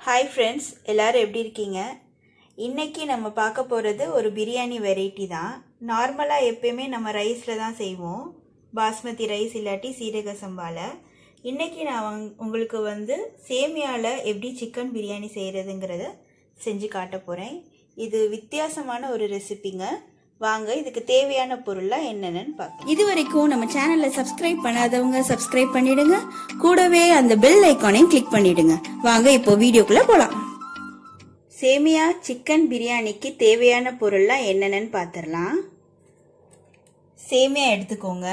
hi friends எல்லாரும் எப்படி இருக்கீங்க இன்னைக்கு நம்ம பார்க்க போகிறது ஒரு பிரியாணி வெரைட்டி தான் நார்மலாக எப்பயுமே நம்ம ரைஸில் தான் செய்வோம் பாஸ்மதி ரைஸ் இல்லாட்டி சீரக சம்பால இன்னைக்கு நான் உங்- உங்களுக்கு வந்து சேமியாவில் எப்படி சிக்கன் பிரியாணி செய்கிறதுங்கிறத செஞ்சு காட்ட போகிறேன் இது வித்தியாசமான ஒரு ரெசிபிங்க வாங்க இதுக்கு தேவையான பொருள்லாம் என்னென்னு பார்க்கலாம் இது வரைக்கும் நம்ம சேனலை சப்ஸ்கிரைப் பண்ணாதவங்க சப்ஸ்கிரைப் பண்ணிடுங்க கூடவே அந்த பெல் ஐக்கானையும் கிளிக் பண்ணிடுங்க வாங்க இப்போ வீடியோக்குள்ள போலாம் சேமியா சிக்கன் பிரியாணிக்கு தேவையான பொருள்லாம் என்னென்னு பார்த்துடலாம் சேமியா எடுத்துக்கோங்க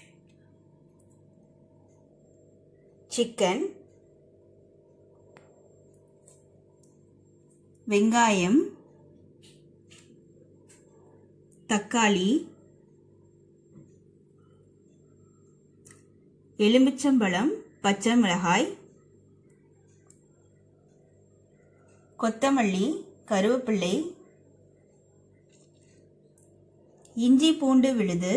சிக்கன் வெங்காயம் தக்காளி எலுமிச்சம்பழம் பச்சை மிளகாய் கொத்தமல்லி கருவேப்பிள்ளை இஞ்சி பூண்டு விழுது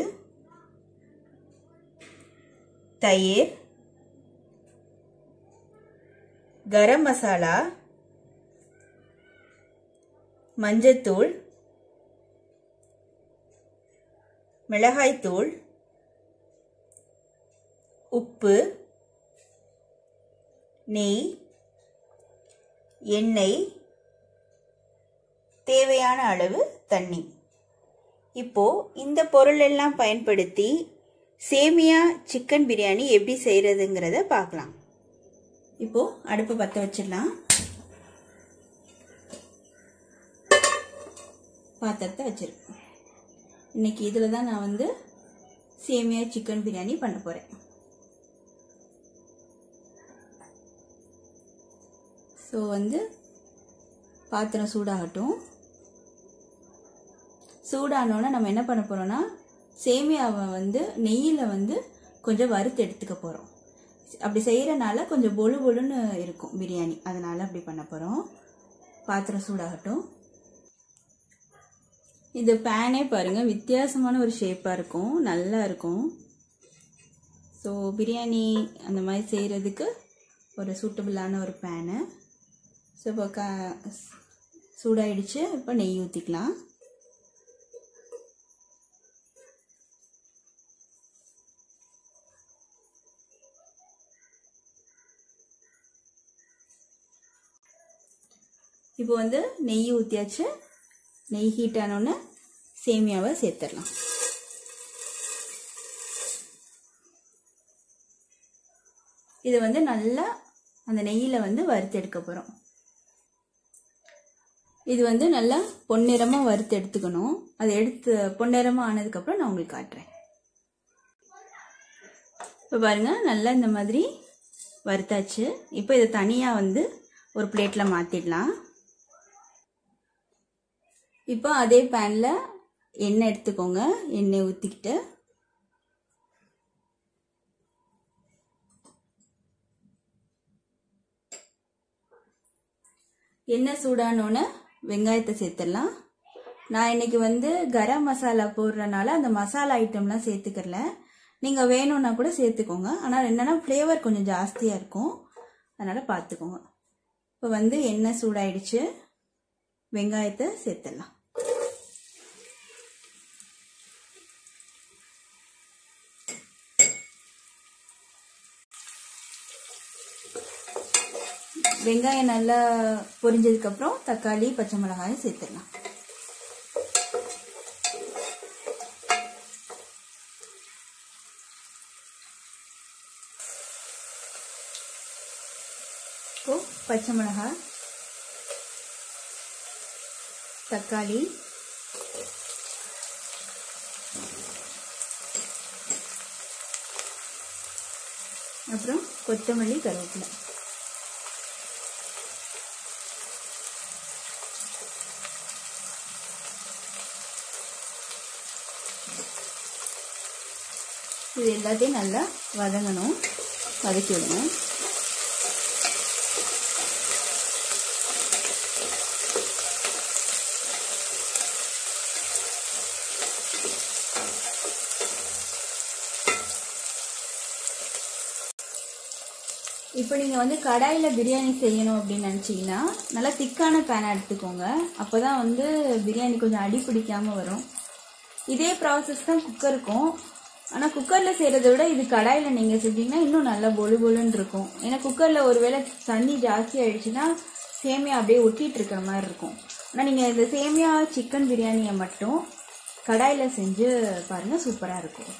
தயிர் கரம் மசாலா மஞ்சத்தூள் மிளகாய்த்தூள் உப்பு நெய் எண்ணெய் தேவையான அளவு தண்ணி இப்போ இந்த பொருள் எல்லாம் பயன்படுத்தி சேமியா சிக்கன் பிரியாணி எப்படி செய்யறதுங்கிறத பார்க்கலாம் இப்போ அடுப்பு பற்ற வச்சிடலாம் பாத்திரத்தை வச்சிருக்கேன் இன்னைக்கு இதில் தான் நான் வந்து சேமியா சிக்கன் பிரியாணி பண்ண போகிறேன் ஸோ வந்து பாத்திரம் சூடாகட்டும் சூடானோன்னா நம்ம என்ன பண்ண போகிறோம்னா சேமியாவை வந்து நெய்யில் வந்து கொஞ்சம் வறுத்து எடுத்துக்க போகிறோம் அப்படி செய்கிறனால கொஞ்சம் பொழு பொழுன்னு இருக்கும் பிரியாணி அதனால் அப்படி பண்ண போகிறோம் பாத்திரம் சூடாகட்டும் இது பேனே பாருங்கள் வித்தியாசமான ஒரு ஷேப்பாக இருக்கும் நல்லா இருக்கும் ஸோ பிரியாணி அந்த மாதிரி செய்கிறதுக்கு ஒரு சூட்டபிளான ஒரு பேனு ஸோ இப்போ க சூடாயிடுச்சு இப்போ நெய் ஊற்றிக்கலாம் இப்போ வந்து நெய் ஊற்றியாச்சு நெய் ஹீட் ஆனோடனே சேமியாவை சேர்த்துடலாம் இதை வந்து நல்லா அந்த நெய்யில் வந்து வறுத்து எடுக்க போகிறோம் இது வந்து நல்லா பொன்னிறமாக வறுத்து எடுத்துக்கணும் அது எடுத்து பொன்னிறமாக ஆனதுக்கப்புறம் நான் உங்களுக்கு காட்டுறேன் இப்போ பாருங்கள் நல்லா இந்த மாதிரி வறுத்தாச்சு இப்போ இதை தனியாக வந்து ஒரு பிளேட்டில் மாற்றிடலாம் இப்போ அதே பேனில் எண்ணெய் எடுத்துக்கோங்க எண்ணெய் ஊற்றிக்கிட்டு எண்ணெய் சூடானோன்னு வெங்காயத்தை சேர்த்துடலாம் நான் இன்னைக்கு வந்து கரம் மசாலா போடுறனால அந்த மசாலா ஐட்டம்லாம் சேர்த்துக்கல நீங்கள் வேணும்னா கூட சேர்த்துக்கோங்க ஆனால் என்னென்னா ஃப்ளேவர் கொஞ்சம் ஜாஸ்தியாக இருக்கும் அதனால் பார்த்துக்கோங்க இப்போ வந்து எண்ணெய் சூடாயிடுச்சு வெங்காயத்தை சேர்த்துடலாம் வெங்காயம் நல்லா பொரிஞ்சதுக்கப்புறம் தக்காளி பச்சை மிளகாயும் சேர்த்துடலாம் இப்போ பச்சை மிளகாய் தக்காளி அப்புறம் கொத்தமல்லி கருவேப்பிலை இது எல்லாத்தையும் நல்லா வதங்கணும் வதக்கி விடணும் இப்போ நீங்கள் வந்து கடாயில் பிரியாணி செய்யணும் அப்படின்னு நினச்சிங்கன்னா நல்லா திக்கான பேனை எடுத்துக்கோங்க அப்போ தான் வந்து பிரியாணி கொஞ்சம் அடி பிடிக்காமல் வரும் இதே ப்ராசஸ் தான் குக்கருக்கும் ஆனால் குக்கரில் செய்கிறத விட இது கடாயில் நீங்கள் செஞ்சீங்கன்னா இன்னும் நல்லா பொலு பொலுன்னு இருக்கும் ஏன்னா குக்கரில் ஒருவேளை தண்ணி ஜாஸ்தி ஆயிடுச்சுன்னா சேமியா அப்படியே ஒட்டிட்டு இருக்கிற மாதிரி இருக்கும் ஆனால் நீங்கள் இந்த சேமியா சிக்கன் பிரியாணியை மட்டும் கடாயில் செஞ்சு பாருங்கள் சூப்பராக இருக்கும்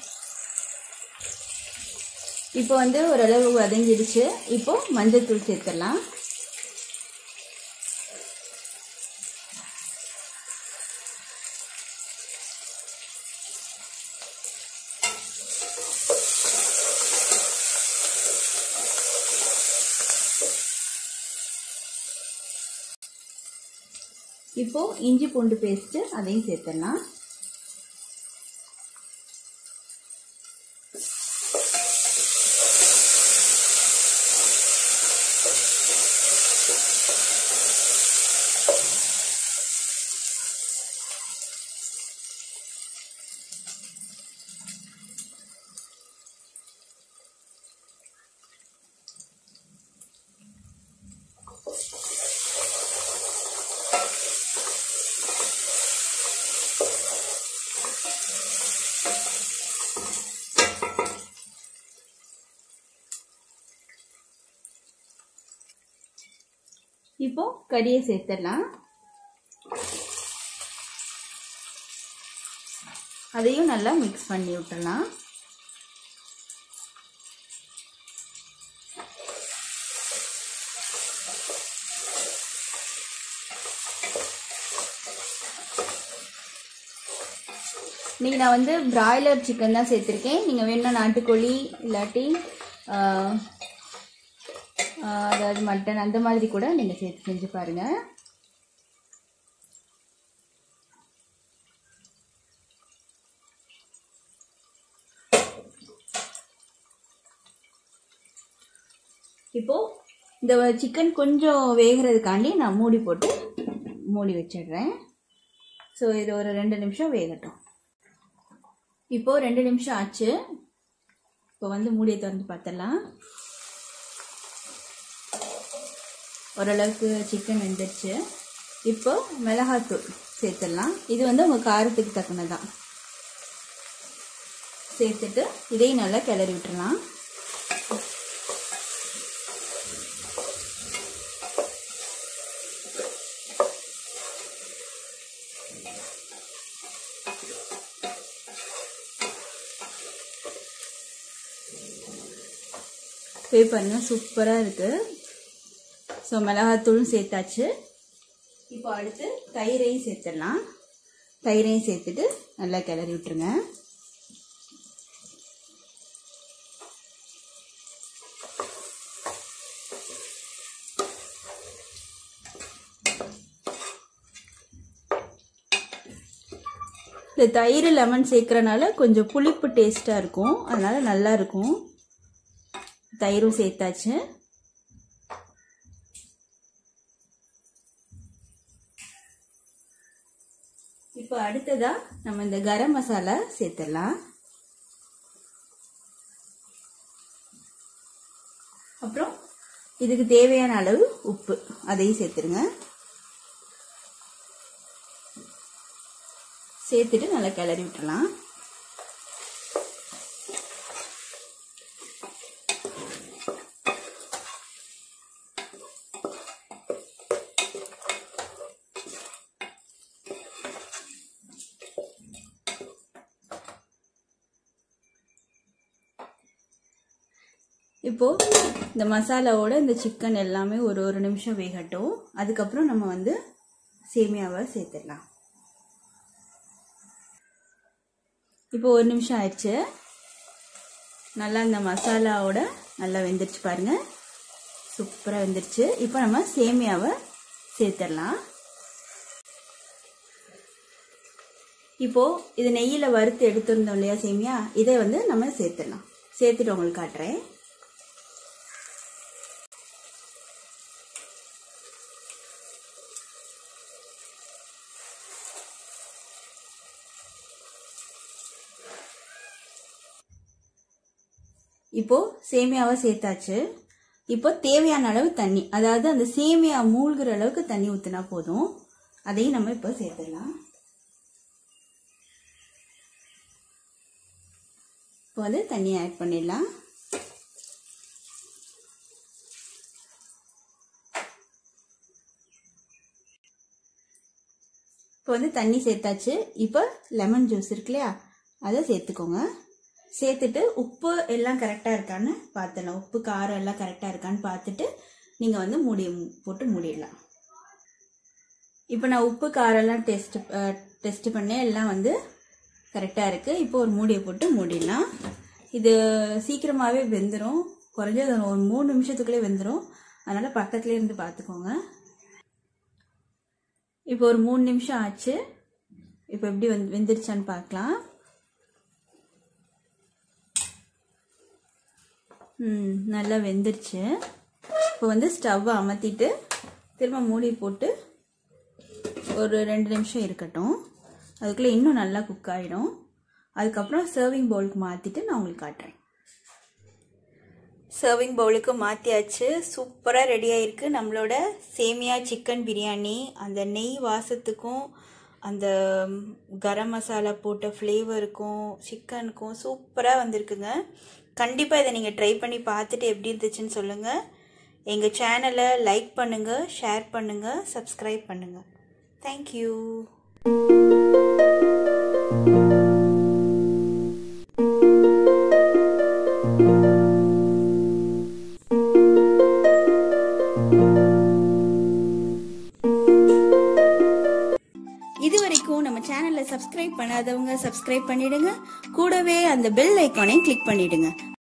இப்போ வந்து ஓரளவு வதங்கிடுச்சு இப்போ மஞ்சள் தூள் சேர்த்துடலாம் இப்போ இஞ்சி பூண்டு பேஸ்ட் அதையும் சேர்த்துடலாம் இப்போ கறியை சேர்த்துடலாம் அதையும் நல்லா மிக்ஸ் பண்ணி விட்டுடலாம் இன்னைக்கு நான் வந்து பிராய்லர் சிக்கன் தான் சேர்த்துருக்கேன் நீங்கள் வேணும்னா நாட்டுக்கோழி இல்லாட்டி ஆஹ், ஆஹ், அதாவது மட்டன் அந்த மாதிரி கூட நீங்கள் சேர்த்து செஞ்சு பாருங்கள் இப்போ இந்த சிக்கன் கொஞ்சம் வேகிறதுக்காண்டி நான் மூடி போட்டு மூடி வச்சிடுறேன் ஸோ இது ஒரு ரெண்டு நிமிஷம் வேகட்டும் இப்போ ரெண்டு நிமிஷம் ஆச்சு இப்போ வந்து மூடியை திறந்து பார்த்துடலாம் ஓரளவுக்கு சிக்கன் வெந்துருச்சு இப்போ மிளகாத்தூள் சேர்த்துடலாம் இது வந்து உங்கள் காரத்துக்கு தக்கனதான் சேர்த்துட்டு இதையும் நல்லா கிளறி விட்டுறலாம் பே பாருங்க சூப்பராக இருக்கு ஸோ மிளகாத்தூளும் சேர்த்தாச்சு இப்போ அடுத்து தயிரையும் சேர்த்துடலாம் தயிரையும் சேர்த்துட்டு நல்லா கிளறி விட்டுருங்க இந்த தயிர் லெமன் சேர்க்கறனால கொஞ்சம் புளிப்பு டேஸ்ட்டாக இருக்கும் அதனால நல்லா இருக்கும் தயிரும் சேர்த்தாச்சு இப்போ அடுத்ததா நம்ம இந்த கரம் மசாலா சேர்த்துடலாம் அப்புறம் இதுக்கு தேவையான அளவு உப்பு அதையும் சேர்த்துருங்க சேர்த்துட்டு நல்லா கிளறி விட்டுறலாம் இப்போ இந்த மசாலாவோட இந்த சிக்கன் எல்லாமே ஒரு ஒரு நிமிஷம் வேகட்டும் அதுக்கப்புறம் நம்ம வந்து சேமியாவை சேர்த்துடலாம் இப்போ ஒரு நிமிஷம் ஆயிடுச்சு நல்லா இந்த மசாலாவோட நல்லா வெந்துருச்சு பாருங்க சூப்பராக வெந்துருச்சு இப்போ நம்ம சேமியாவை சேர்த்துடலாம் இப்போ இது நெய்யில் வறுத்து எடுத்திருந்தோம் இல்லையா சேமியா இதை வந்து நம்ம சேர்த்துடலாம் சேர்த்துட்டு உங்களுக்கு காட்டுறேன் இப்போ சேமியாவை சேர்த்தாச்சு இப்போ தேவையான அளவு தண்ணி அதாவது அந்த சேமியா மூழ்கிற அளவுக்கு தண்ணி ஊற்றினா போதும் அதையும் நம்ம இப்போ சேர்த்துடலாம் இப்போ வந்து தண்ணி ஆட் பண்ணிடலாம் இப்போ வந்து தண்ணி சேர்த்தாச்சு இப்போ லெமன் ஜூஸ் இருக்கு இல்லையா அதை சேர்த்துக்கோங்க சேர்த்துட்டு உப்பு எல்லாம் கரெக்டாக இருக்கான்னு பார்த்துடலாம் உப்பு காரம் எல்லாம் கரெக்டாக இருக்கான்னு பார்த்துட்டு நீங்கள் வந்து மூடி போட்டு மூடிடலாம் இப்போ நான் உப்பு காரெல்லாம் டெஸ்ட் டெஸ்ட் பண்ணேன் எல்லாம் வந்து கரெக்டாக இருக்குது இப்போ ஒரு மூடியை போட்டு மூடிடலாம் இது சீக்கிரமாகவே வெந்துடும் குறைஞ்சது ஒரு மூணு நிமிஷத்துக்குள்ளே வெந்துடும் அதனால் பக்கத்துலேயே இருந்து பார்த்துக்கோங்க இப்போ ஒரு மூணு நிமிஷம் ஆச்சு இப்போ எப்படி வந்து வெந்துருச்சான்னு பார்க்கலாம் ம் நல்லா வெந்துருச்சு இப்போ வந்து ஸ்டவ்வை அமர்த்திட்டு திரும்ப மூடி போட்டு ஒரு ரெண்டு நிமிஷம் இருக்கட்டும் அதுக்குள்ளே இன்னும் நல்லா குக் ஆகிடும் அதுக்கப்புறம் சர்விங் பவுலுக்கு மாற்றிட்டு நான் உங்களுக்கு காட்டுறேன் சர்விங் பவுலுக்கு மாற்றியாச்சு சூப்பராக ரெடி ஆயிருக்கு நம்மளோட சேமியா சிக்கன் பிரியாணி அந்த நெய் வாசத்துக்கும் அந்த கரம் மசாலா போட்ட ஃப்ளேவருக்கும் சிக்கனுக்கும் சூப்பராக வந்திருக்குங்க கண்டிப்பாக இதை நீங்கள் ட்ரை பண்ணி பார்த்துட்டு எப்படி இருந்துச்சுன்னு சொல்லுங்கள் எங்கள் சேனலை லைக் பண்ணுங்கள் ஷேர் பண்ணுங்கள் சப்ஸ்கிரைப் பண்ணுங்கள் தேங்க்யூ இது வரைக்கும் நம்ம சேனலை சப்ஸ்கிரைப் பண்ணாதவங்க சப்ஸ்கிரைப் பண்ணிடுங்க கூடவே அந்த பெல் ஐக்கானையும் கிளிக் பண்ணிடுங்க